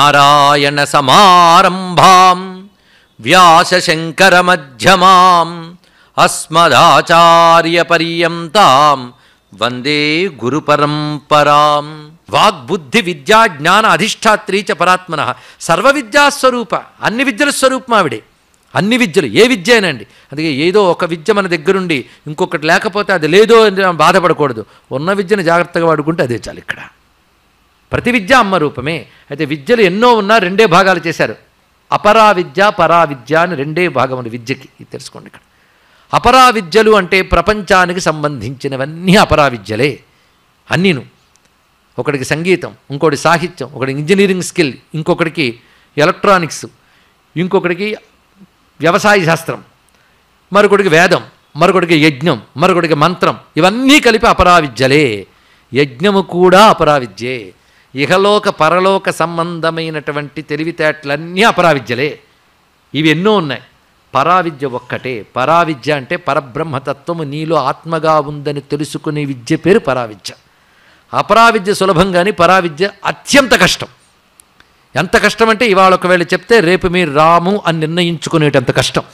నారాయణ సమారంభాం వ్యాసశంకరమధ్యమాం అస్మదాచార్యపర్యంతాం వందే గురుపరంపరాం వాగ్బుద్ధి విద్యా జ్ఞాన అధిష్టాత్రీ చ పరాత్మన సర్వ విద్యాస్వరూప అన్ని విద్యల స్వరూపం ఆవిడే అన్ని విద్యలు ఏ విద్య అయినండి అందుకే ఏదో ఒక విద్య మన దగ్గరుండి ఇంకొకటి లేకపోతే అది లేదో అని మనం బాధపడకూడదు ఉన్న విద్యను జాగ్రత్తగా వాడుకుంటే అదే చాలు ఇక్కడ ప్రతి విద్య అమ్మ రూపమే అయితే విద్యలు ఎన్నో ఉన్నా రెండే భాగాలు చేశారు అపరా విద్య పరా విద్య అని రెండే భాగం ఉంది విద్యకి ఇది తెలుసుకోండి ఇక్కడ అపరా విద్యలు అంటే ప్రపంచానికి సంబంధించినవన్నీ అపరా విద్యలే అన్నీను ఒకడికి సంగీతం ఇంకోటి సాహిత్యం ఒకటి ఇంజనీరింగ్ స్కిల్ ఇంకొకటికి ఎలక్ట్రానిక్స్ ఇంకొకటికి వ్యవసాయ శాస్త్రం మరొకటికి వేదం మరొకటికి యజ్ఞం మరొకటికి మంత్రం ఇవన్నీ కలిపి అపరావిద్యలే యజ్ఞము కూడా అపరావిద్యే ఇహలోక పరలోక సంబంధమైనటువంటి తెలివితేటలన్నీ అపరావిద్యలే ఇవి ఎన్నో ఉన్నాయి పరావిద్య ఒక్కటే పరావిద్య అంటే పరబ్రహ్మతత్వము నీలో ఆత్మగా ఉందని తెలుసుకునే విద్య పేరు పరావిద్య అపరావిద్య సులభం కానీ పరావిద్య అత్యంత కష్టం ఎంత కష్టం అంటే ఇవాళ ఒకవేళ చెప్తే రేపు మీరు రాము అని నిర్ణయించుకునేటంత కష్టం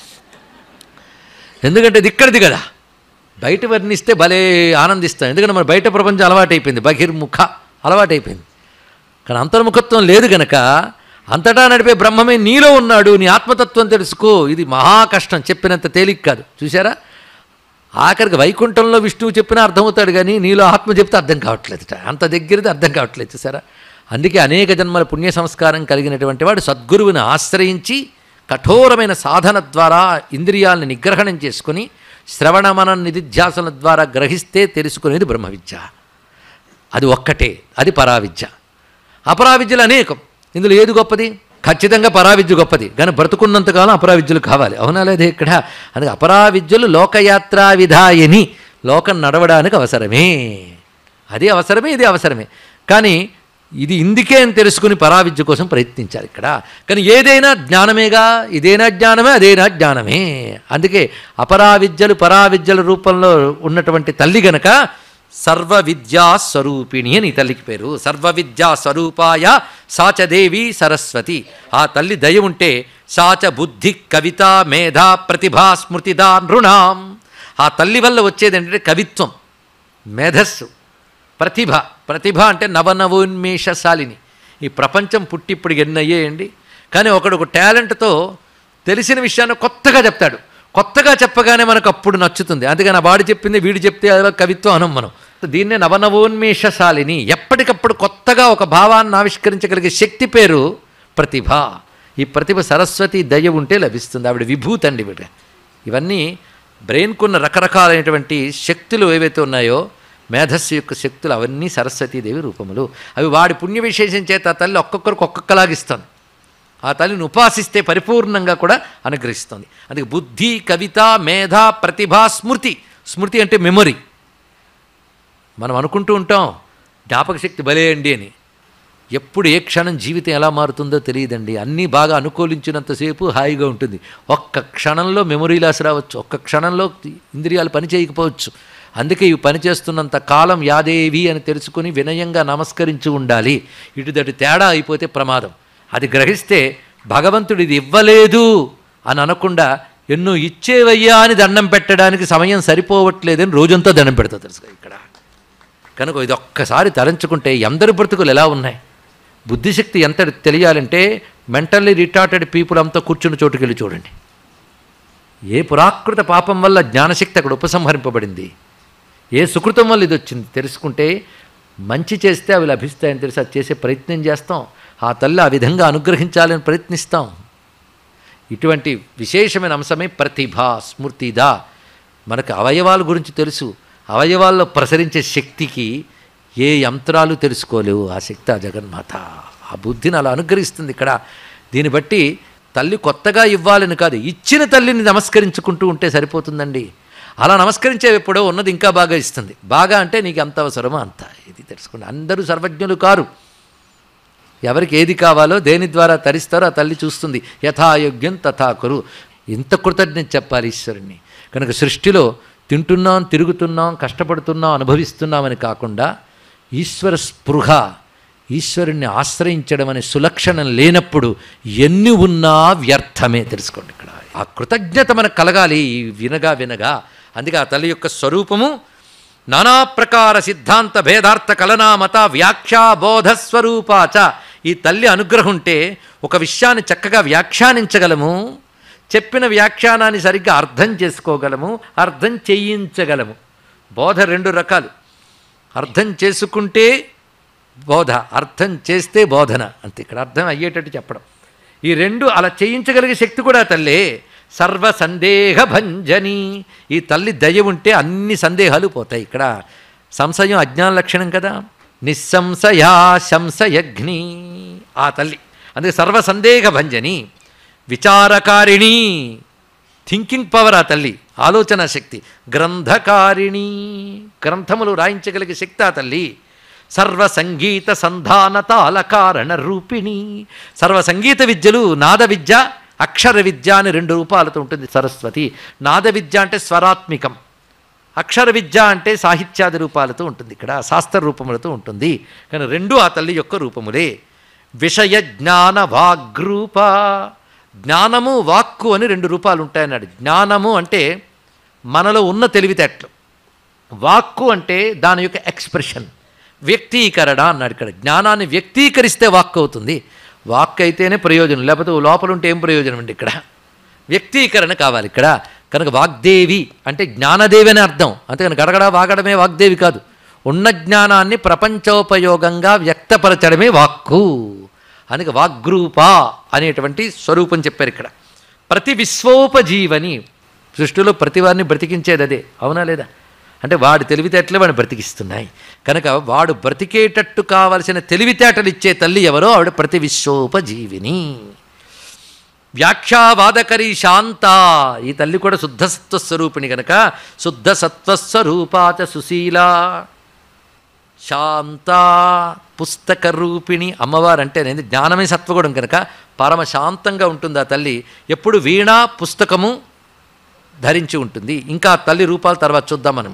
ఎందుకంటే ఇది ఇక్కడిది కదా బయట వర్ణిస్తే భలే ఆనందిస్తాం ఎందుకంటే మన బయట ప్రపంచం అలవాటైపోయింది బహిర్ముఖ అలవాటైపోయింది కానీ అంతర్ముఖత్వం లేదు గనక అంతటా నడిపే బ్రహ్మమే నీలో ఉన్నాడు నీ ఆత్మతత్వం తెలుసుకో ఇది మహా కష్టం చెప్పినంత తేలిక కాదు చూసారా ఆఖరికి వైకుంఠంలో విష్ణువు చెప్పినా అర్థమవుతాడు కానీ నీలో ఆత్మ చెప్తే అర్థం కావట్లేదుట అంత దగ్గరది అర్థం కావట్లేదు చూసారా అందుకే అనేక జన్మల పుణ్య సంస్కారం కలిగినటువంటి వాడు సద్గురువుని ఆశ్రయించి కఠోరమైన సాధన ద్వారా ఇంద్రియాలను నిగ్రహణం చేసుకుని శ్రవణమన నిధిధ్యాసన ద్వారా గ్రహిస్తే తెలుసుకునేది బ్రహ్మ విద్య అది ఒక్కటే అది పరావిద్య అపరావిద్యలు అనేకం ఇందులో ఏది గొప్పది ఖచ్చితంగా పరావిద్య గొప్పది కానీ బ్రతుకున్నంతకాలం అపరావిద్యలు కావాలి అవునా లేదా ఇక్కడ అందుకే అపరావిద్యలు లోకయాత్రా విధాయని లోకం నడవడానికి అవసరమే అది అవసరమే ఇది అవసరమే కానీ ఇది ఇందుకే అని తెలుసుకుని పరావిద్య కోసం ప్రయత్నించారు ఇక్కడ కానీ ఏదైనా జ్ఞానమేగా ఇదేనా జ్ఞానమే అదేనా జ్ఞానమే అందుకే అపరావిద్యలు పరావిద్యల రూపంలో ఉన్నటువంటి తల్లి గనక సర్వ విద్యా స్వరూపిణి అని ఈ తల్లికి పేరు సర్వ విద్యా స్వరూపాయ సాచదేవి సరస్వతి ఆ తల్లి దయ ఉంటే సాచ బుద్ధి కవిత మేధ ప్రతిభా స్మృతిదా నృణాం ఆ తల్లి వల్ల వచ్చేది ఏంటంటే కవిత్వం మేధస్సు ప్రతిభ ప్రతిభ అంటే నవనవోన్మేషశాలిని ఈ ప్రపంచం పుట్టి ఇప్పుడు ఎన్ని అయ్యాయండి కానీ ఒకడు ఒక టాలెంట్తో తెలిసిన విషయాన్ని కొత్తగా చెప్తాడు కొత్తగా చెప్పగానే మనకు అప్పుడు నచ్చుతుంది అందుకని ఆ వాడు చెప్పింది వీడు చెప్తే అదో కవిత్వం అనం మనం దీన్నే నవనవోన్మేషశాలిని ఎప్పటికప్పుడు కొత్తగా ఒక భావాన్ని ఆవిష్కరించగలిగే శక్తి పేరు ప్రతిభ ఈ ప్రతిభ సరస్వతి దయ ఉంటే లభిస్తుంది ఆవిడ విభూతి అండి వీడు ఇవన్నీ బ్రెయిన్కున్న రకరకాలైనటువంటి శక్తులు ఏవైతే ఉన్నాయో మేధస్సు యొక్క శక్తులు అవన్నీ సరస్వతీదేవి రూపములు అవి వాడి పుణ్య విశేషం చేత ఆ తల్లి ఒక్కొక్కరికి ఒక్కొక్కలాగిస్తుంది ఆ తల్లిని ఉపాసిస్తే పరిపూర్ణంగా కూడా అనుగ్రహిస్తుంది అందుకే బుద్ధి కవిత మేధ ప్రతిభ స్మృతి స్మృతి అంటే మెమొరీ మనం అనుకుంటూ ఉంటాం జ్ఞాపక శక్తి భలే అండి అని ఎప్పుడు ఏ క్షణం జీవితం ఎలా మారుతుందో తెలియదండి అన్నీ బాగా అనుకూలించినంతసేపు హాయిగా ఉంటుంది ఒక్క క్షణంలో మెమొరీ లాస్ రావచ్చు ఒక్క క్షణంలో ఇంద్రియాలు పని చేయకపోవచ్చు అందుకే ఇవి పనిచేస్తున్నంత కాలం యాదేవి అని తెలుసుకుని వినయంగా నమస్కరించి ఉండాలి ఇటుదటి తేడా అయిపోతే ప్రమాదం అది గ్రహిస్తే భగవంతుడు ఇది ఇవ్వలేదు అని అనకుండా ఎన్నో ఇచ్చేవయ్యా అని దండం పెట్టడానికి సమయం సరిపోవట్లేదని రోజంతా దండం పెడతా తెలుసు ఇక్కడ కనుక ఇది ఒక్కసారి తలంచుకుంటే ఎందరి బ్రతుకులు ఎలా ఉన్నాయి బుద్ధిశక్తి ఎంత తెలియాలంటే మెంటల్లీ రిటార్టెడ్ పీపుల్ అంతా కూర్చున్న చోటుకి వెళ్ళి చూడండి ఏ పురాకృత పాపం వల్ల జ్ఞానశక్తి అక్కడ ఉపసంహరింపబడింది ఏ సుకృతం వల్ల ఇది వచ్చింది తెలుసుకుంటే మంచి చేస్తే అవి లభిస్తాయని తెలిసి అది చేసే ప్రయత్నం చేస్తాం ఆ తల్లి ఆ విధంగా అనుగ్రహించాలని ప్రయత్నిస్తాం ఇటువంటి విశేషమైన అంశమే ప్రతిభ స్మృతిదా మనకు అవయవాల గురించి తెలుసు అవయవాల్లో ప్రసరించే శక్తికి ఏ యంత్రాలు తెలుసుకోలేవు ఆ శక్తి ఆ జగన్మాత ఆ బుద్ధిని అలా అనుగ్రహిస్తుంది ఇక్కడ దీన్ని బట్టి తల్లి కొత్తగా ఇవ్వాలని కాదు ఇచ్చిన తల్లిని నమస్కరించుకుంటూ ఉంటే సరిపోతుందండి అలా నమస్కరించే ఎప్పుడో ఉన్నది ఇంకా బాగా ఇస్తుంది బాగా అంటే నీకు ఎంత అవసరమో అంత ఇది తెలుసుకోండి అందరూ సర్వజ్ఞులు కారు ఎవరికి ఏది కావాలో దేని ద్వారా తరిస్తారో ఆ తల్లి చూస్తుంది యథాయోగ్యం తథాకురు ఇంత కృతజ్ఞత చెప్పాలి ఈశ్వరుణ్ణి కనుక సృష్టిలో తింటున్నాం తిరుగుతున్నాం కష్టపడుతున్నాం అనుభవిస్తున్నామని కాకుండా ఈశ్వర స్పృహ ఈశ్వరుణ్ణి ఆశ్రయించడం అనే సులక్షణం లేనప్పుడు ఎన్ని ఉన్నా వ్యర్థమే తెలుసుకోండి ఇక్కడ ఆ కృతజ్ఞత మనకు కలగాలి ఈ వినగా వినగా అందుకే ఆ తల్లి యొక్క స్వరూపము నానా ప్రకార సిద్ధాంత భేదార్థ కలనామత వ్యాఖ్యా బోధ స్వరూపాచ ఈ తల్లి అనుగ్రహం ఉంటే ఒక విషయాన్ని చక్కగా వ్యాఖ్యానించగలము చెప్పిన వ్యాఖ్యానాన్ని సరిగ్గా అర్థం చేసుకోగలము అర్థం చేయించగలము బోధ రెండు రకాలు అర్థం చేసుకుంటే బోధ అర్థం చేస్తే బోధన అంతే ఇక్కడ అర్థం అయ్యేటట్టు చెప్పడం ఈ రెండు అలా చేయించగలిగే శక్తి కూడా తల్లే సర్వ సందేహ భంజని ఈ తల్లి దయ ఉంటే అన్ని సందేహాలు పోతాయి ఇక్కడ సంశయం అజ్ఞాన లక్షణం కదా నిస్సంశయా శంశయగ్ని ఆ తల్లి అందుకే సర్వ సందేహ భంజని విచారకారిణి థింకింగ్ పవర్ ఆ తల్లి ఆలోచన శక్తి గ్రంథకారిణి గ్రంథములు రాయించగలిగే శక్తి ఆ తల్లి సర్వ సంగీత సంధాన తాళకారణ రూపిణి సర్వ సంగీత విద్యలు నాద విద్య అక్షర విద్య అని రెండు రూపాలతో ఉంటుంది సరస్వతి నాద విద్య అంటే స్వరాత్మికం అక్షర విద్య అంటే సాహిత్యాది రూపాలతో ఉంటుంది ఇక్కడ శాస్త్ర రూపములతో ఉంటుంది కానీ రెండు ఆ తల్లి యొక్క రూపములే విషయ జ్ఞాన వాగ్రూప జ్ఞానము వాక్కు అని రెండు రూపాలు ఉంటాయన్నాడు జ్ఞానము అంటే మనలో ఉన్న తెలివితేటలు వాక్కు అంటే దాని యొక్క ఎక్స్ప్రెషన్ వ్యక్తీకరణ అన్నాడు ఇక్కడ జ్ఞానాన్ని వ్యక్తీకరిస్తే వాక్కు అవుతుంది వాక్ అయితేనే ప్రయోజనం లేకపోతే లోపల ఉంటే ఏం ప్రయోజనం అండి ఇక్కడ వ్యక్తీకరణ కావాలి ఇక్కడ కనుక వాగ్దేవి అంటే జ్ఞానదేవి అని అర్థం అంతేకాని గడగడ వాగడమే వాగ్దేవి కాదు ఉన్న జ్ఞానాన్ని ప్రపంచోపయోగంగా వ్యక్తపరచడమే వాక్కు అందుకే వాగ్రూప అనేటువంటి స్వరూపం చెప్పారు ఇక్కడ ప్రతి విశ్వోపజీవని సృష్టిలో ప్రతి వారిని బ్రతికించేది అదే అవునా లేదా అంటే వాడి తెలివితేటలే వాడిని బ్రతికిస్తున్నాయి కనుక వాడు బ్రతికేటట్టు కావలసిన తెలివితేటలు ఇచ్చే తల్లి ఎవరో ఆవిడ ప్రతి విశ్వోపజీవిని వ్యాఖ్యావాదకరి శాంత ఈ తల్లి కూడా శుద్ధ సత్వస్వరూపిణి కనుక శుద్ధ సత్వస్వరూపాచ సుశీల శాంత పుస్తక రూపిణి అమ్మవారు అంటే అనేది జ్ఞానమే సత్వగుణం కనుక పరమ శాంతంగా ఉంటుంది ఆ తల్లి ఎప్పుడు వీణ పుస్తకము ధరించి ఉంటుంది ఇంకా ఆ తల్లి రూపాల తర్వాత చూద్దాం మనం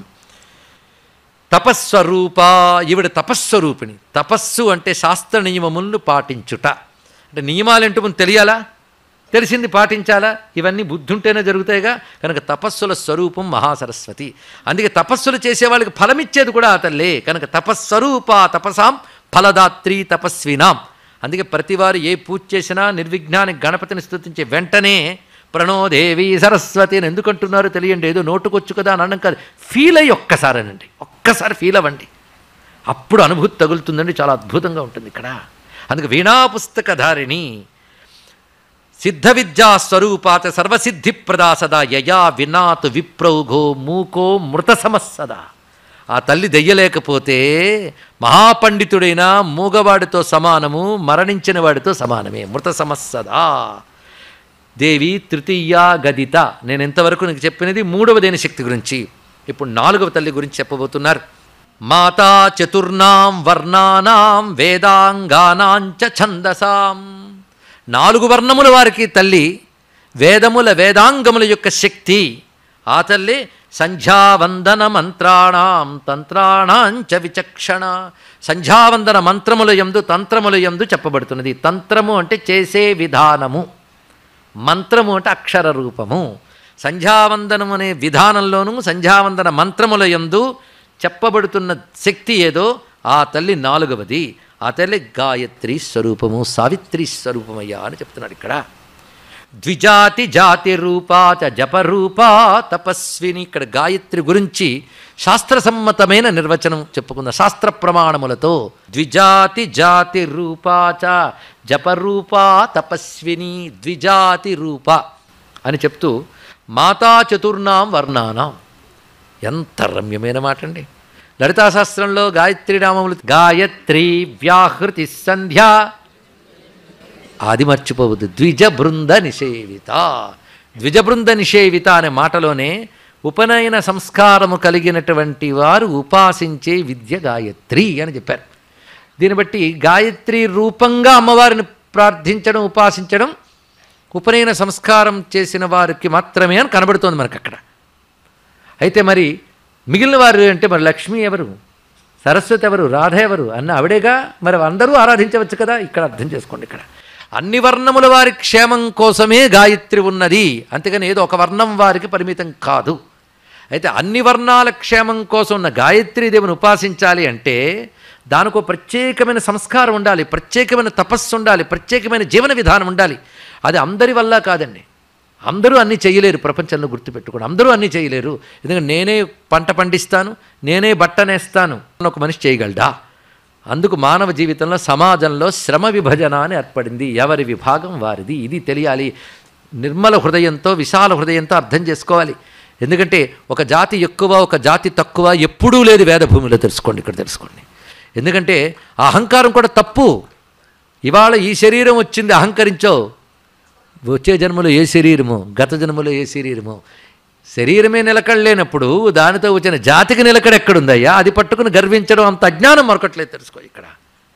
తపస్వరూప ఈవిడ తపస్వరూపిణి తపస్సు అంటే శాస్త్ర నియమములను పాటించుట అంటే నియమాలేంటో మనకు తెలియాలా తెలిసింది పాటించాలా ఇవన్నీ బుద్ధి ఉంటేనే జరుగుతాయిగా కనుక తపస్సుల స్వరూపం మహాసరస్వతి అందుకే తపస్సులు చేసే వాళ్ళకి ఫలమిచ్చేది కూడా ఆ తల్లే కనుక తపస్వరూప తపసాం ఫలదాత్రి తపస్వినాం అందుకే ప్రతివారు ఏ పూజ చేసినా నిర్విఘ్నానికి గణపతిని స్తుతించే వెంటనే ప్రణోదేవి సరస్వతి అని ఎందుకంటున్నారో తెలియండి ఏదో నోటుకొచ్చు కదా అని అనడం కాదు ఫీల్ అయ్యి ఒక్కసారేనండి ఒక్కసారి ఫీల్ అవ్వండి అప్పుడు అనుభూతి తగులుతుందండి చాలా అద్భుతంగా ఉంటుంది ఇక్కడ అందుకే వీణా పుస్తకధారిణి సిద్ధ విద్యా స్వరూపాత సర్వసిద్ధి ప్రదా సదా యయా వినాతు విప్రౌఘో మూకో మృత సమస్సదా ఆ తల్లి దెయ్యలేకపోతే మహాపండితుడైన మూగవాడితో సమానము మరణించిన వాడితో సమానమే మృత సమస్సదా దేవి తృతీయ గదిత నేను ఎంతవరకు నీకు చెప్పినది మూడవ దేని శక్తి గురించి ఇప్పుడు నాలుగవ తల్లి గురించి చెప్పబోతున్నారు మాతా చతుర్నాం వర్ణానాం వేదాంగానాంచ ఛందసాం నాలుగు వర్ణముల వారికి తల్లి వేదముల వేదాంగముల యొక్క శక్తి ఆ తల్లి సంధ్యావందన మంత్రాణం తంత్రాణాంచ విచక్షణ సంధ్యావందన మంత్రముల యందు తంత్రముల యందు చెప్పబడుతున్నది తంత్రము అంటే చేసే విధానము మంత్రము అంటే అక్షర రూపము సంధ్యావందనం అనే విధానంలోనూ సంధ్యావందన మంత్రముల యందు చెప్పబడుతున్న శక్తి ఏదో ఆ తల్లి నాలుగవది ఆ తల్లి గాయత్రి స్వరూపము సావిత్రి స్వరూపమయ్యా అని చెప్తున్నాడు ఇక్కడ ద్విజాతి జాతి రూపా చ జపరూపా తపస్విని ఇక్కడ గాయత్రి గురించి శాస్త్రసమ్మతమైన నిర్వచనం చెప్పుకుందాం శాస్త్ర ప్రమాణములతో ద్విజాతి జాతి రూపా చ జపరూపా తపస్విని ద్విజాతి రూప అని చెప్తూ మాతా చతుర్నాం వర్ణానాం ఎంత రమ్యమైన మాట అండి లలితాశాస్త్రంలో గాయత్రి నామములు గాయత్రి వ్యాహృతి సంధ్య అది మర్చిపోవద్దు ద్విజ బృంద నిషేవిత ద్విజ బృంద నిషేవిత అనే మాటలోనే ఉపనయన సంస్కారము కలిగినటువంటి వారు ఉపాసించే విద్య గాయత్రి అని చెప్పారు దీన్ని బట్టి గాయత్రి రూపంగా అమ్మవారిని ప్రార్థించడం ఉపాసించడం ఉపనయన సంస్కారం చేసిన వారికి మాత్రమే అని కనబడుతోంది మనకు అక్కడ అయితే మరి మిగిలిన వారు అంటే మరి లక్ష్మి ఎవరు సరస్వతి ఎవరు రాధ ఎవరు అన్న ఆవిడేగా మరి అందరూ ఆరాధించవచ్చు కదా ఇక్కడ అర్థం చేసుకోండి ఇక్కడ అన్ని వర్ణముల వారి క్షేమం కోసమే గాయత్రి ఉన్నది అంతేగాని ఏదో ఒక వర్ణం వారికి పరిమితం కాదు అయితే అన్ని వర్ణాల క్షేమం కోసం ఉన్న గాయత్రీదేవిని ఉపాసించాలి అంటే దానికి ఒక ప్రత్యేకమైన సంస్కారం ఉండాలి ప్రత్యేకమైన తపస్సు ఉండాలి ప్రత్యేకమైన జీవన విధానం ఉండాలి అది అందరి వల్ల కాదండి అందరూ అన్నీ చేయలేరు ప్రపంచంలో గుర్తుపెట్టుకోండి అందరూ అన్నీ చేయలేరు ఎందుకంటే నేనే పంట పండిస్తాను నేనే బట్టనేస్తాను అని ఒక మనిషి చేయగలడా అందుకు మానవ జీవితంలో సమాజంలో శ్రమ విభజన అని ఏర్పడింది ఎవరి విభాగం వారిది ఇది తెలియాలి నిర్మల హృదయంతో విశాల హృదయంతో అర్థం చేసుకోవాలి ఎందుకంటే ఒక జాతి ఎక్కువ ఒక జాతి తక్కువ ఎప్పుడూ లేదు వేదభూమిలో తెలుసుకోండి ఇక్కడ తెలుసుకోండి ఎందుకంటే ఆ అహంకారం కూడా తప్పు ఇవాళ ఈ శరీరం వచ్చింది అహంకరించో వచ్చే జన్మలో ఏ శరీరమో గత జన్మలో ఏ శరీరమో శరీరమే నిలకడలేనప్పుడు దానితో వచ్చిన జాతికి నిలకడ ఎక్కడుందయ్యా అది పట్టుకుని గర్వించడం అంత అజ్ఞానం మరొకట్లేదు తెలుసుకో ఇక్కడ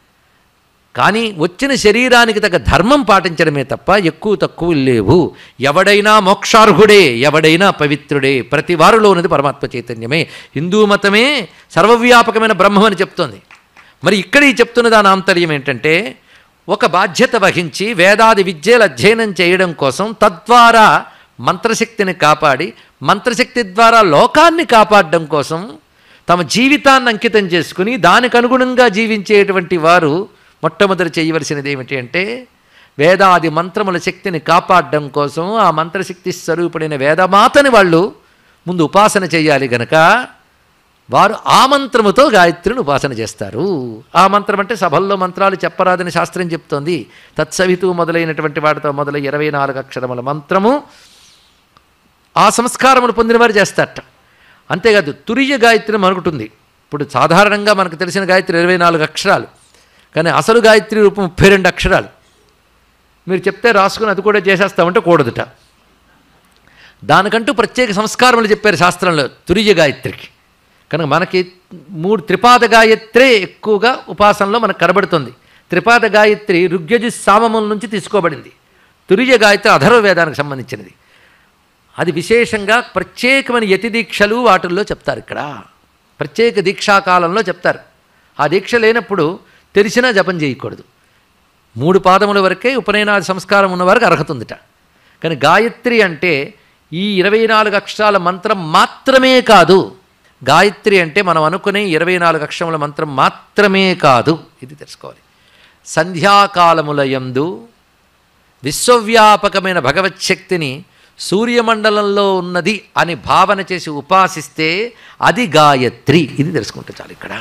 కానీ వచ్చిన శరీరానికి తగ్గ ధర్మం పాటించడమే తప్ప ఎక్కువ తక్కువ లేవు ఎవడైనా మోక్షార్హుడే ఎవడైనా పవిత్రుడే ప్రతి వారిలో ఉన్నది పరమాత్మ చైతన్యమే హిందూ మతమే సర్వవ్యాపకమైన బ్రహ్మం అని చెప్తోంది మరి ఇక్కడ ఈ చెప్తున్న దాని ఆంతర్యం ఏంటంటే ఒక బాధ్యత వహించి వేదాది విద్యలు అధ్యయనం చేయడం కోసం తద్వారా మంత్రశక్తిని కాపాడి మంత్రశక్తి ద్వారా లోకాన్ని కాపాడడం కోసం తమ జీవితాన్ని అంకితం చేసుకుని దానికి అనుగుణంగా జీవించేటువంటి వారు మొట్టమొదటి చేయవలసినది ఏమిటి అంటే వేదాది మంత్రముల శక్తిని కాపాడడం కోసం ఆ మంత్రశక్తి స్వరూపుడైన వేదమాతని వాళ్ళు ముందు ఉపాసన చేయాలి గనక వారు ఆ మంత్రముతో గాయత్రిని ఉపాసన చేస్తారు ఆ మంత్రం అంటే సభల్లో మంత్రాలు చెప్పరాదని శాస్త్రం చెప్తోంది తత్సవితు మొదలైనటువంటి వాటితో మొదలై ఇరవై నాలుగు అక్షరముల మంత్రము ఆ సంస్కారములు పొందిన వారు చేస్తారట అంతేకాదు తురియ గాయత్రి మనకుంటుంది ఇప్పుడు సాధారణంగా మనకు తెలిసిన గాయత్రి ఇరవై నాలుగు అక్షరాలు కానీ అసలు గాయత్రి రూపం ముప్పై రెండు అక్షరాలు మీరు చెప్తే రాసుకుని అది కూడా చేసేస్తామంటే కూడదుట దానికంటూ ప్రత్యేక సంస్కారములు చెప్పారు శాస్త్రంలో తురియ గాయత్రికి కనుక మనకి మూడు త్రిపాద గాయత్రే ఎక్కువగా ఉపాసనలో మనకు కనబడుతుంది త్రిపాద గాయత్రి ఋగ్యజు సామముల నుంచి తీసుకోబడింది తురియ గాయత్రి అధర్వ వేదానికి సంబంధించినది అది విశేషంగా ప్రత్యేకమైన యతి దీక్షలు వాటిల్లో చెప్తారు ఇక్కడ ప్రత్యేక దీక్షాకాలంలో చెప్తారు ఆ దీక్ష లేనప్పుడు తెలిసినా జపం చేయకూడదు మూడు పాదముల వరకే ఉపనయనాది సంస్కారం ఉన్న వారికి అర్హత ఉందిట కానీ గాయత్రి అంటే ఈ ఇరవై నాలుగు అక్షరాల మంత్రం మాత్రమే కాదు గాయత్రి అంటే మనం అనుకునే ఇరవై నాలుగు అక్షరముల మంత్రం మాత్రమే కాదు ఇది తెలుసుకోవాలి సంధ్యాకాలముల యందు విశ్వవ్యాపకమైన భగవచ్శక్తిని సూర్యమండలంలో ఉన్నది అని భావన చేసి ఉపాసిస్తే అది గాయత్రి ఇది తెలుసుకుంటే చాలు ఇక్కడ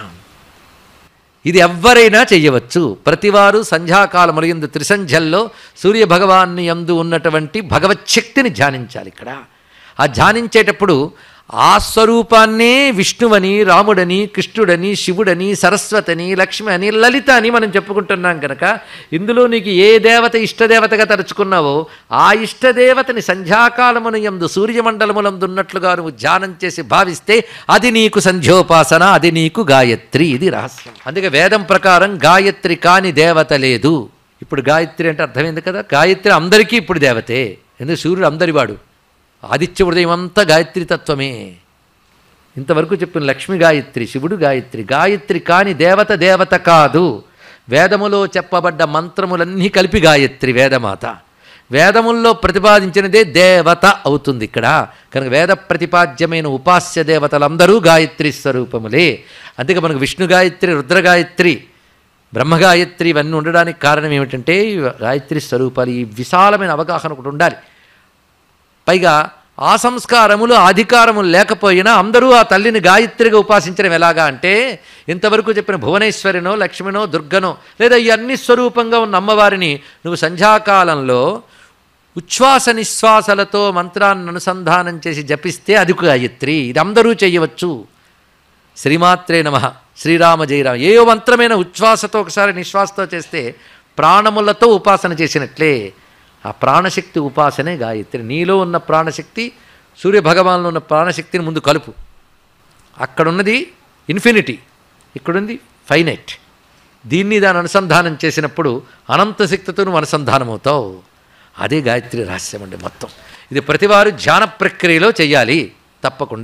ఇది ఎవ్వరైనా చెయ్యవచ్చు ప్రతివారు సంధ్యాకాలముల యందు త్రిసంధ్యల్లో సూర్యభగవాన్ని యందు ఉన్నటువంటి భగవచ్శక్తిని ధ్యానించాలి ఇక్కడ ఆ ధ్యానించేటప్పుడు ఆ స్వరూపాన్నే విష్ణువని రాముడని కృష్ణుడని శివుడని సరస్వతని లక్ష్మి అని లలిత అని మనం చెప్పుకుంటున్నాం కనుక ఇందులో నీకు ఏ దేవత ఇష్టదేవతగా తలుచుకున్నావో ఆ ఇష్టదేవతని సంధ్యాకాలమున యందు సూర్యమండలములందు ఉన్నట్లుగా నువ్వు ధ్యానం చేసి భావిస్తే అది నీకు సంధ్యోపాసన అది నీకు గాయత్రి ఇది రహస్యం అందుకే వేదం ప్రకారం గాయత్రి కాని దేవత లేదు ఇప్పుడు గాయత్రి అంటే అర్థమైంది కదా గాయత్రి అందరికీ ఇప్పుడు దేవతే ఎందుకు సూర్యుడు అందరివాడు ఆదిత్య హృదయం అంతా గాయత్రి తత్వమే ఇంతవరకు చెప్పిన లక్ష్మి గాయత్రి శివుడు గాయత్రి గాయత్రి కాని దేవత దేవత కాదు వేదములో చెప్పబడ్డ మంత్రములన్నీ కలిపి గాయత్రి వేదమాత వేదముల్లో ప్రతిపాదించినదే దేవత అవుతుంది ఇక్కడ కనుక వేద ప్రతిపాద్యమైన ఉపాస్య దేవతలందరూ గాయత్రి స్వరూపములే అందుకే మనకు విష్ణు గాయత్రి రుద్ర గాయత్రి బ్రహ్మగాయత్రి ఇవన్నీ ఉండడానికి కారణం ఏమిటంటే ఈ గాయత్రి స్వరూపాలు ఈ విశాలమైన అవగాహన ఒకటి ఉండాలి పైగా ఆ సంస్కారములు ఆ అధికారములు లేకపోయినా అందరూ ఆ తల్లిని గాయత్రిగా ఉపాసించడం ఎలాగా అంటే ఇంతవరకు చెప్పిన భువనేశ్వరినో లక్ష్మినో దుర్గనో లేదా ఇవన్నీ స్వరూపంగా ఉన్న అమ్మవారిని నువ్వు సంధ్యాకాలంలో ఉచ్ఛ్వాస నిశ్వాసలతో మంత్రాన్ని అనుసంధానం చేసి జపిస్తే అది గాయత్రి ఇది అందరూ చేయవచ్చు శ్రీమాత్రే నమ శ్రీరామ జయరామ ఏ మంత్రమైన ఉచ్ఛ్వాసతో ఒకసారి నిశ్వాసతో చేస్తే ప్రాణములతో ఉపాసన చేసినట్లే ఆ ప్రాణశక్తి ఉపాసనే గాయత్రి నీలో ఉన్న ప్రాణశక్తి సూర్యభగవాన్లో ఉన్న ప్రాణశక్తిని ముందు కలుపు అక్కడున్నది ఇన్ఫినిటీ ఇక్కడుంది ఫైనైట్ దీన్ని దాని అనుసంధానం చేసినప్పుడు అనంత శక్తితో నువ్వు అనుసంధానం అవుతావు అదే గాయత్రి రహస్యం అండి మొత్తం ఇది ప్రతివారు ధ్యాన ప్రక్రియలో చేయాలి తప్పకుండా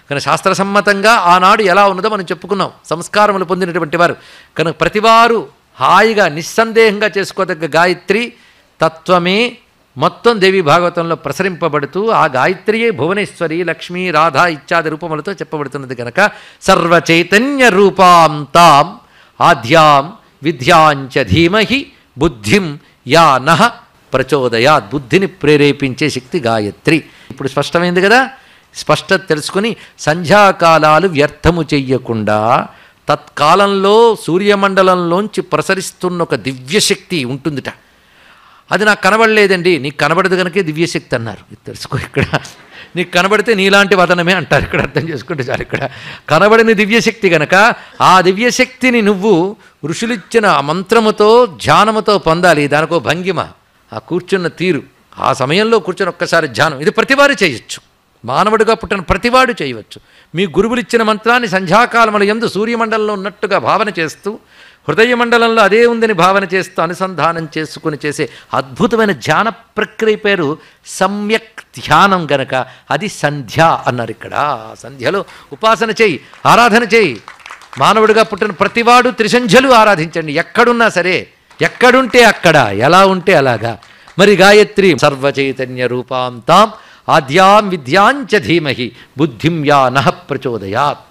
కనుక శాస్త్రసమ్మతంగా ఆనాడు ఎలా ఉన్నదో మనం చెప్పుకున్నాం సంస్కారములు పొందినటువంటి వారు కనుక ప్రతివారు హాయిగా నిస్సందేహంగా చేసుకోదగ్గ గాయత్రి తత్వమే మొత్తం దేవి భాగవతంలో ప్రసరింపబడుతూ ఆ గాయత్రియే భువనేశ్వరి లక్ష్మీ రాధ ఇత్యాది రూపములతో చెప్పబడుతున్నది కనుక సర్వచైతన్య రూపాం తాం ఆద్యాం విద్యాంచ ధీమహి బుద్ధిం యా నహ ప్రచోదయాత్ బుద్ధిని ప్రేరేపించే శక్తి గాయత్రి ఇప్పుడు స్పష్టమైంది కదా స్పష్టత తెలుసుకుని సంధ్యాకాలాలు వ్యర్థము చెయ్యకుండా తత్కాలంలో సూర్యమండలంలోంచి ప్రసరిస్తున్న ఒక దివ్యశక్తి ఉంటుందిట అది నాకు కనబడలేదండి నీకు కనబడదు కనుకే దివ్యశక్తి అన్నారు ఇది తెలుసుకో ఇక్కడ నీకు కనబడితే నీలాంటి వదనమే అంటారు ఇక్కడ అర్థం చేసుకుంటే చాలు ఇక్కడ కనబడిన దివ్యశక్తి గనక ఆ దివ్యశక్తిని నువ్వు ఋషులిచ్చిన ఆ మంత్రముతో ధ్యానముతో పొందాలి దానికో భంగిమ ఆ కూర్చున్న తీరు ఆ సమయంలో కూర్చొని ఒక్కసారి ధ్యానం ఇది ప్రతివారు చేయొచ్చు మానవుడిగా పుట్టిన ప్రతివాడు చేయవచ్చు మీ గురువులు ఇచ్చిన మంత్రాన్ని సంధ్యాకాలముల ఎందు సూర్యమండలంలో ఉన్నట్టుగా భావన చేస్తూ హృదయ మండలంలో అదే ఉందని భావన చేస్తూ అనుసంధానం చేసుకుని చేసే అద్భుతమైన ధ్యాన ప్రక్రియ పేరు సమ్యక్ ధ్యానం గనక అది సంధ్య అన్నారు ఇక్కడ ఆ సంధ్యలో ఉపాసన చేయి ఆరాధన చేయి మానవుడిగా పుట్టిన ప్రతివాడు త్రిసంధ్యలు ఆరాధించండి ఎక్కడున్నా సరే ఎక్కడుంటే అక్కడ ఎలా ఉంటే అలాగా మరి గాయత్రి సర్వచైతన్య రూపాం తాం ఆద్యాం విద్యాంచ ధీమహి బుద్ధిం యా నహ ప్రచోదయాత్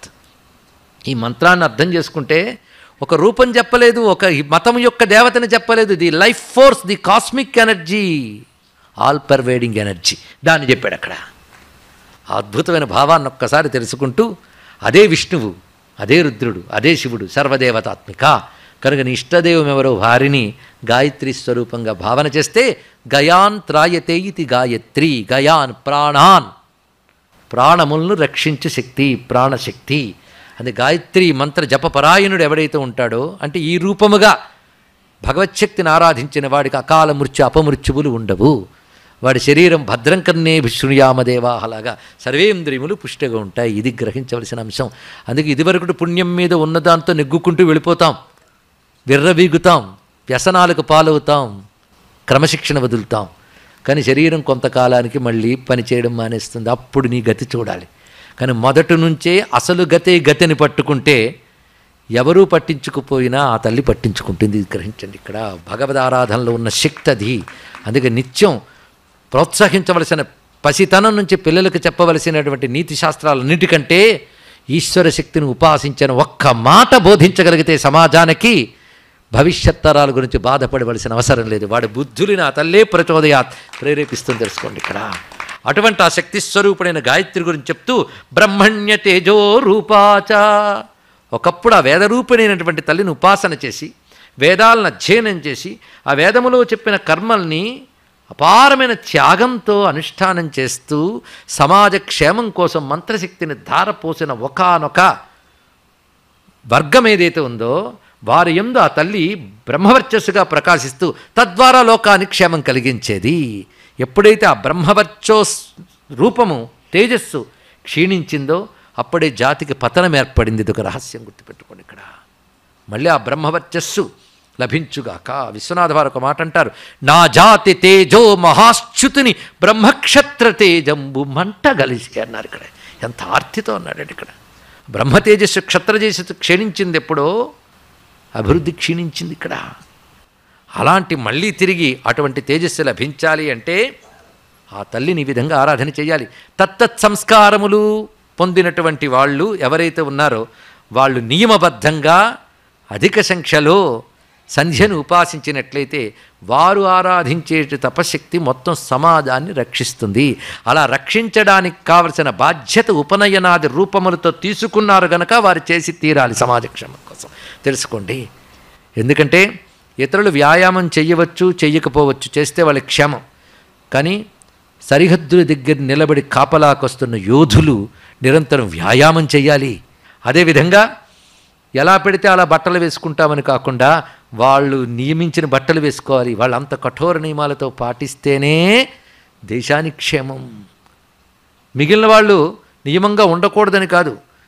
ఈ మంత్రాన్ని అర్థం చేసుకుంటే ఒక రూపం చెప్పలేదు ఒక ఈ మతం యొక్క దేవతని చెప్పలేదు the life force the cosmic energy all pervading energy దాన్ని చెప్పాడు అక్కడ ఆ అద్భుతమైన భావాన్ని ఒక్కసారి తెలుసుకుంటూ అదే విష్ణువు అదే రుద్రుడు అదే శివుడు సర్వదేవతాత్మిక కనుక నీ ఇష్టదేవం ఎవరో వారిని గాయత్రి స్వరూపంగా భావన చేస్తే గయాన్ త్రాయతే ఇది గాయత్రి గయాన్ ప్రాణాన్ ప్రాణములను రక్షించే శక్తి ప్రాణశక్తి అది గాయత్రి మంత్ర జపపరాయణుడు ఎవడైతే ఉంటాడో అంటే ఈ రూపముగా భగవచ్చక్తిని ఆరాధించిన వాడికి అకాల మృత్యు అపమృత్యువులు ఉండవు వాడి శరీరం భద్రం కన్నే శృణుయామదేవా అలాగా సర్వేంద్రియములు పుష్టిగా ఉంటాయి ఇది గ్రహించవలసిన అంశం అందుకే ఇదివరకుడు పుణ్యం మీద ఉన్నదాంతో నెగ్గుకుంటూ వెళ్ళిపోతాం విర్రవీగుతాం వ్యసనాలకు పాలవుతాం క్రమశిక్షణ వదులుతాం కానీ శరీరం కొంతకాలానికి మళ్ళీ పనిచేయడం మానేస్తుంది అప్పుడు నీ గతి చూడాలి కానీ మొదటి నుంచే అసలు గతే గతిని పట్టుకుంటే ఎవరూ పట్టించుకుపోయినా ఆ తల్లి పట్టించుకుంటుంది ఇది గ్రహించండి ఇక్కడ భగవద్ ఆరాధనలో ఉన్న శక్తి అది అందుకే నిత్యం ప్రోత్సహించవలసిన పసితనం నుంచి పిల్లలకు చెప్పవలసినటువంటి నీతి శాస్త్రాలన్నిటికంటే ఈశ్వర శక్తిని ఉపాసించిన ఒక్క మాట బోధించగలిగితే సమాజానికి భవిష్యత్ తరాల గురించి బాధపడవలసిన అవసరం లేదు వాడి బుద్ధులిని ఆ తల్లే ప్రచోదయాత్ ప్రేరేపిస్తుంది తెలుసుకోండి ఇక్కడ అటువంటి ఆ శక్తి స్వరూపుడైన గాయత్రి గురించి చెప్తూ బ్రహ్మణ్య తేజో రూపాచ ఒకప్పుడు ఆ వేదరూపిణైనటువంటి తల్లిని ఉపాసన చేసి వేదాలను అధ్యయనం చేసి ఆ వేదములో చెప్పిన కర్మల్ని అపారమైన త్యాగంతో అనుష్ఠానం చేస్తూ సమాజ క్షేమం కోసం మంత్రశక్తిని ధారపోసిన ఒకానొక వర్గం ఏదైతే ఉందో వారి ఎందు ఆ తల్లి బ్రహ్మవర్చస్సుగా ప్రకాశిస్తూ తద్వారా లోకానికి క్షేమం కలిగించేది ఎప్పుడైతే ఆ బ్రహ్మవర్చోస్ రూపము తేజస్సు క్షీణించిందో అప్పుడే జాతికి పతనం ఏర్పడింది ఇది ఒక రహస్యం గుర్తుపెట్టుకోండి ఇక్కడ మళ్ళీ ఆ బ్రహ్మవర్చస్సు లభించుగాక విశ్వనాథ వారు ఒక మాట అంటారు నా జాతి తేజో మహాశ్చుతిని బ్రహ్మక్షత్ర తేజంబు మంట గలిసి అన్నారు ఇక్కడ ఎంత ఆర్తితో అన్నాడండి ఇక్కడ బ్రహ్మ తేజస్సు క్షత్ర తేజస్సు క్షీణించింది ఎప్పుడో అభివృద్ధి క్షీణించింది ఇక్కడ అలాంటి మళ్ళీ తిరిగి అటువంటి తేజస్సు లభించాలి అంటే ఆ తల్లిని ఈ విధంగా ఆరాధన చేయాలి తత్తత్ సంస్కారములు పొందినటువంటి వాళ్ళు ఎవరైతే ఉన్నారో వాళ్ళు నియమబద్ధంగా అధిక సంఖ్యలో సంధ్యను ఉపాసించినట్లయితే వారు ఆరాధించే తపశక్తి మొత్తం సమాజాన్ని రక్షిస్తుంది అలా రక్షించడానికి కావలసిన బాధ్యత ఉపనయనాది రూపములతో తీసుకున్నారు గనక వారు చేసి తీరాలి సమాజ క్షేమం కోసం తెలుసుకోండి ఎందుకంటే ఇతరులు వ్యాయామం చెయ్యవచ్చు చెయ్యకపోవచ్చు చేస్తే వాళ్ళ క్షేమం కానీ సరిహద్దుల దగ్గర నిలబడి కాపలాకొస్తున్న యోధులు నిరంతరం వ్యాయామం చేయాలి అదేవిధంగా ఎలా పెడితే అలా బట్టలు వేసుకుంటామని కాకుండా వాళ్ళు నియమించిన బట్టలు వేసుకోవాలి వాళ్ళు అంత కఠోర నియమాలతో పాటిస్తేనే దేశానికి క్షేమం మిగిలిన వాళ్ళు నియమంగా ఉండకూడదని కాదు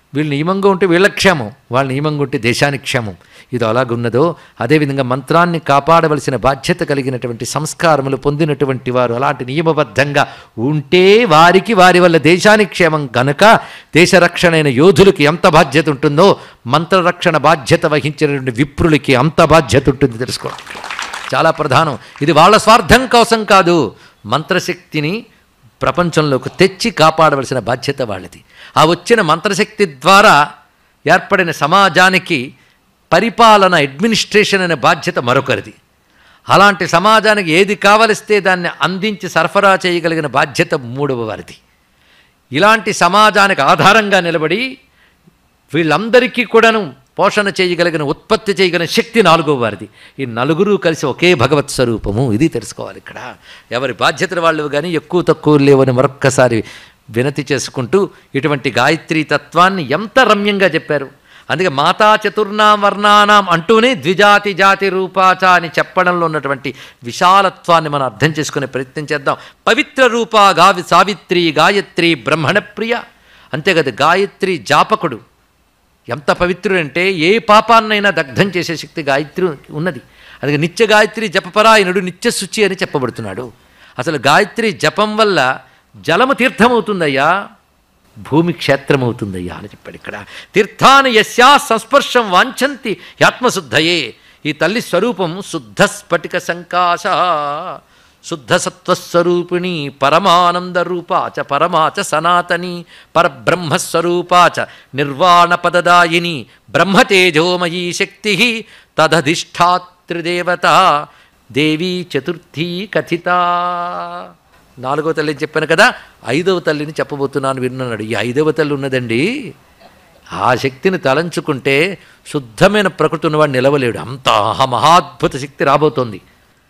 వీళ్ళు నియమంగా ఉంటే వీళ్ళ క్షేమం వాళ్ళ నియమంగా ఉంటే దేశానికి క్షేమం ఇది అలాగున్నదో అదేవిధంగా మంత్రాన్ని కాపాడవలసిన బాధ్యత కలిగినటువంటి సంస్కారములు పొందినటువంటి వారు అలాంటి నియమబద్ధంగా ఉంటే వారికి వారి వల్ల దేశానికి క్షేమం గనుక దేశరక్షణైన యోధులకి ఎంత బాధ్యత ఉంటుందో మంత్రరక్షణ బాధ్యత వహించినటువంటి విప్రులకి అంత బాధ్యత ఉంటుంది తెలుసుకోండి చాలా ప్రధానం ఇది వాళ్ళ స్వార్థం కోసం కాదు మంత్రశక్తిని ప్రపంచంలోకి తెచ్చి కాపాడవలసిన బాధ్యత వాళ్ళది ఆ వచ్చిన మంత్రశక్తి ద్వారా ఏర్పడిన సమాజానికి పరిపాలన అడ్మినిస్ట్రేషన్ అనే బాధ్యత మరొకరిది అలాంటి సమాజానికి ఏది కావలిస్తే దాన్ని అందించి సరఫరా చేయగలిగిన బాధ్యత మూడవ వారిది ఇలాంటి సమాజానికి ఆధారంగా నిలబడి వీళ్ళందరికీ కూడాను పోషణ చేయగలిగిన ఉత్పత్తి చేయగలిగిన శక్తి నాలుగో వారిది ఈ నలుగురు కలిసి ఒకే భగవత్ స్వరూపము ఇది తెలుసుకోవాలి ఇక్కడ ఎవరి బాధ్యతలు వాళ్ళు కానీ ఎక్కువ తక్కువ లేవని మరొక్కసారి వినతి చేసుకుంటూ ఇటువంటి గాయత్రీ తత్వాన్ని ఎంత రమ్యంగా చెప్పారు అందుకే మాతా చతుర్నాం వర్ణానాం అంటూనే ద్విజాతి జాతి రూపాచ అని చెప్పడంలో ఉన్నటువంటి విశాలత్వాన్ని మనం అర్థం చేసుకునే ప్రయత్నం చేద్దాం పవిత్ర రూపా గావి సావిత్రి గాయత్రి బ్రహ్మణ ప్రియ అంతే కదా గాయత్రి జాపకుడు ఎంత పవిత్రుడంటే ఏ పాపాన్నైనా దగ్ధం చేసే శక్తి గాయత్రి ఉన్నది అది నిత్య గాయత్రి జపపరాయణుడు నిత్య శుచి అని చెప్పబడుతున్నాడు అసలు గాయత్రి జపం వల్ల జలము తీర్థమవుతుందయ్యా భూమి క్షేత్రమవుతుందయ్యా అని చెప్పాడు ఇక్కడ తీర్థాన్ని యస్యా సంస్పర్శం వాంఛంతి ఆత్మశుద్ధయే ఈ తల్లి స్వరూపం శుద్ధ స్ఫటిక సంకాశ శుద్ధ సత్వస్వరూపిణి పరమానంద రూపాచ పరమాచ సనాతని పరబ్రహ్మస్వరూపాచ నిర్వాణ పదదాయిని బ్రహ్మతేజోమయీ శక్తి తదధిష్టాత్రిదేవత దేవీ చతుర్థీ కథిత నాలుగవ తల్లిని చెప్పాను కదా ఐదవ తల్లిని చెప్పబోతున్నాను విన్నాడు ఈ ఐదవ తల్లి ఉన్నదండి ఆ శక్తిని తలంచుకుంటే శుద్ధమైన ప్రకృతి ఉన్నవాడు నిలవలేడు అంత మహాద్భుత శక్తి రాబోతోంది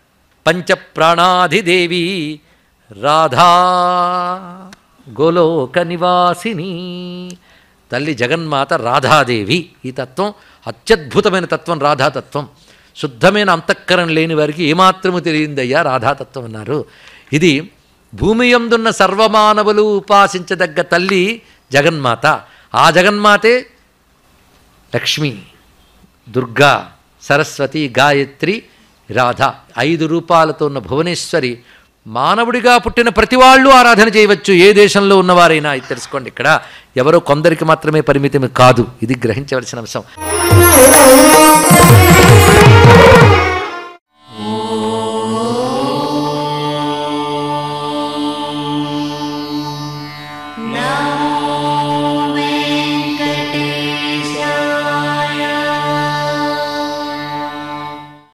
పంచప్రాణాధిదేవి రాధా గోలోక నివాసిని తల్లి జగన్మాత రాధాదేవి ఈ తత్వం అత్యద్భుతమైన తత్వం రాధాతత్వం శుద్ధమైన అంతఃకరణ లేని వారికి ఏమాత్రము తెలియందయ్యా రాధాతత్వం అన్నారు ఇది భూమి యందున్న సర్వమానవులు ఉపాసించదగ్గ తల్లి జగన్మాత ఆ జగన్మాతే లక్ష్మి దుర్గా సరస్వతి గాయత్రి రాధ ఐదు రూపాలతో ఉన్న భువనేశ్వరి మానవుడిగా పుట్టిన ప్రతి వాళ్ళు ఆరాధన చేయవచ్చు ఏ దేశంలో ఉన్నవారైనా ఇది తెలుసుకోండి ఇక్కడ ఎవరో కొందరికి మాత్రమే పరిమితం కాదు ఇది గ్రహించవలసిన అంశం